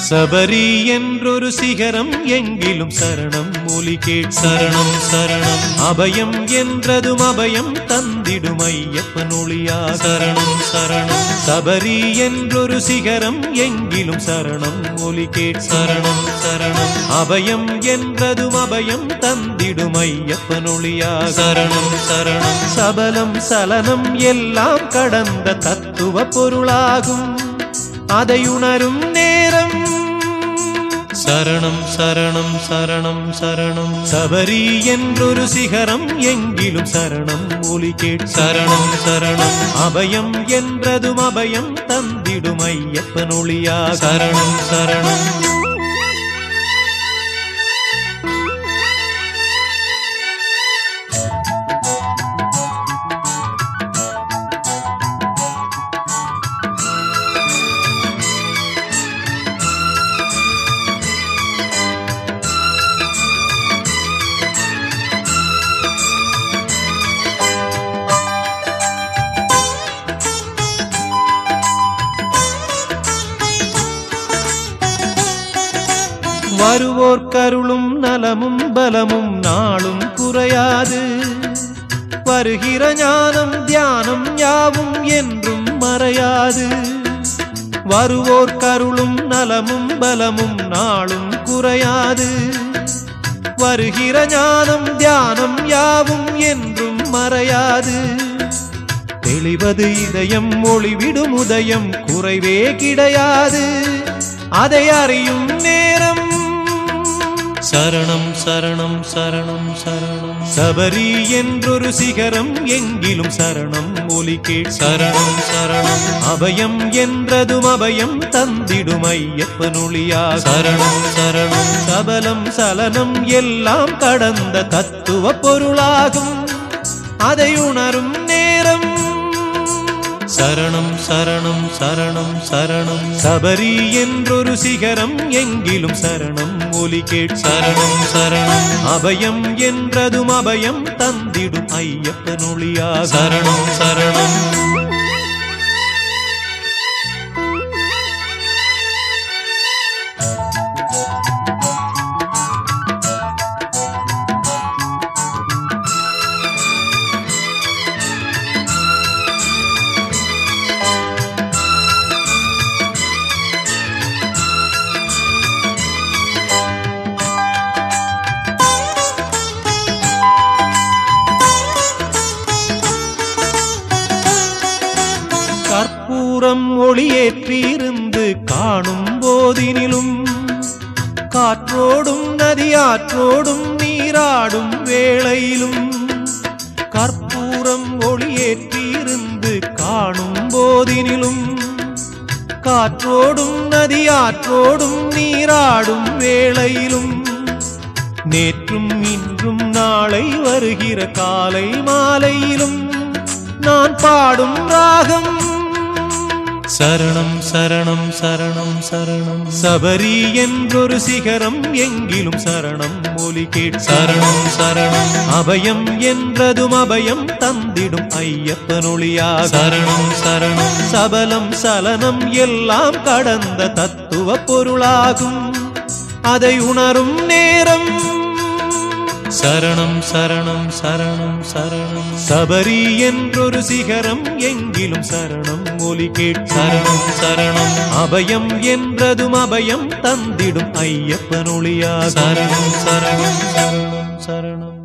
சபரி என்றொரு சிகரம் எங்கிலும் சரணம் ஒலி கேட் சரணம் சரணம் அபயம் என்றதும் அபயம் தந்திடும் ஐயப்பன் ஒளியா சரணம் சரணம் சபரி என்றொரு சிகரம் எங்கிலும் சரணம் ஒலி கேட் சரணம் சரணம் அபயம் என்றதும் அபயம் தந்திடும் ஐயப்பன் ஒளியா சரணம் சரணம் சபலம் சலனம் எல்லாம் கடந்த தத்துவ பொருளாகும் அதை உணரும் நேரம் சரணம் சரணம் சரணம் சரணம் சபரி என்றொரு சிகரம் எங்கிலும் சரணம் ஒலி கேட் சரணம் சரணம் அபயம் என்றதும் அபயம் தந்திடும் ஐயப்பன் ஒளியா சரணம் சரணம் வருவோர் கருளும் நலமும் பலமும் நாளும் குறையாது வருகிற ஞானம் தியானம் யாவும் என்றும் மறையாது வருவோர் கருளும் நலமும் பலமும் நாளும் குறையாது வருகிற ஞானம் தியானம் யாவும் என்றும் மறையாது தெளிவது இதயம் ஒளிவிடும் உதயம் குறைவே கிடையாது அதை அறியும் நேரம் சரணம் சரணம் சரணம் சரணம் சபரி என்றொரு சிகரம் எங்கிலும் சரணம் ஒலி கேட் சரணம் சரணம் அபயம் என்றதும் அபயம் தந்திடும் ஐயப்பன் ஒளியா சரணம் சரணம் சபலம் சலனம் எல்லாம் கடந்த தத்துவ பொருளாகும் அதை உணரும் நேரம் சரணம் சரணம் சரணம் சரணம் சபரி என்றொரு சிகரம் எங்கிலும் சரணம் ஒலி கேட் சரணம் சரணம் அபயம் என்றதும் அபயம் தந்திடும் ஐயப்பன் ஒளியா சரணம் சரணம் கற்பூரம் ஒளியேற்றியிருந்து காணும் போதினிலும் காற்றோடும் நதியாற்றோடும் நீராடும் வேளையிலும் கற்பூரம் ஒளியேற்றியிருந்து காணும் போதினிலும் காற்றோடும் நதியாற்றோடும் நீராடும் வேளையிலும் நேற்றும் இன்றும் நாளை வருகிற காலை மாலையிலும் நான் பாடும் ராகம் சரணம் சரணம் சரணம் சரணம் சபரி என்றொரு சிகரம் எங்கிலும் சரணம் ஒலி கேட் சரணம் சரணம் அபயம் என்றதும் அபயம் தந்திடும் ஐயப்பன் ஒளியா சரணம் சரணம் சபலம் சலனம் எல்லாம் கடந்த தத்துவ பொருளாகும் அதை உணரும் நேரம் சரணம் சரணம் சரணம் சரணம் சபரி என்றொரு சிகரம் எங்கிலும் சரணம் ஒலி கேட் சரணம் சரணம் அபயம் என்றதும் அபயம் தந்திடும் ஐயப்பன் ஒளியா சரணம் சரணம் சரணம் சரணம்